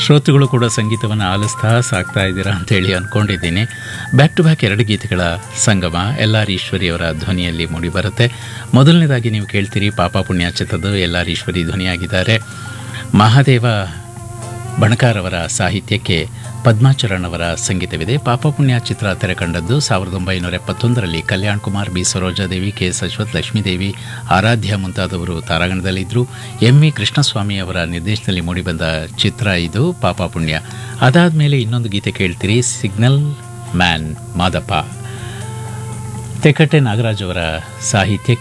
ಶ್ರೋತೃಗಳು ಕೂಡ ಸಂಗೀತವನ್ನು ಆಲಿಸ್ತಾ ಸಾಕ್ತಾ ಇದ್ದೀರಾ ಅಂತೇಳಿ ಅಂದ್ಕೊಂಡಿದ್ದೀನಿ ಬ್ಯಾಕ್ ಟು ಬ್ಯಾಕ್ ಎರಡು ಗೀತೆಗಳ ಸಂಗಮ ಎಲ್ ಆರ್ ಈಶ್ವರಿಯವರ ಧ್ವನಿಯಲ್ಲಿ ಮೂಡಿಬರುತ್ತೆ ಮೊದಲನೇದಾಗಿ ನೀವು ಕೇಳ್ತೀರಿ ಪಾಪ ಪುಣ್ಯ ಚಿತ್ರದ ಎಲ್ ಆರ್ ಈಶ್ವರಿ ಧ್ವನಿಯಾಗಿದ್ದಾರೆ ಮಹಾದೇವ ಬಣಕಾರವರ ಸಾಹಿತ್ಯಕ್ಕೆ ಪದ್ಮಾಚರಣ್ ಅವರ ಸಂಗೀತವಿದೆ ಪಾಪ ಪುಣ್ಯ ಚಿತ್ರ ತೆರೆ ಕಂಡದ್ದು ಸಾವಿರದ ಒಂಬೈನೂರ ಎಪ್ಪತ್ತೊಂದರಲ್ಲಿ Kalyan Kumar B Sarojadevi K S Ashwath Lakshmidevi Aradhya ಮುಂತಾದವರು ತಾರಾಗಣದಲ್ಲಿದ್ದರು ಎಂ ವಿ ಕೃಷ್ಣಸ್ವಾಮಿ ಅವರ ನಿರ್ದೇಶನದಲ್ಲಿ ಮೂಡಿಬಂದ ಚಿತ್ರ ಇದು ಪಾಪ ಪುಣ್ಯ ಅದಾದಮೇಲೆ ಇನ್ನೊಂದು ಗೀತೆ ಕೇಳ್ತೀರಿ ಸಿಗ್ನಲ್ ಮ್ಯಾನ್ ಮಾದಪ್ಪ ತೆಕಟ್ಟೆ ನಾಗರಾಜ್ ಅವರ ಸಾಹಿತ್ಯಕ್ಕೆ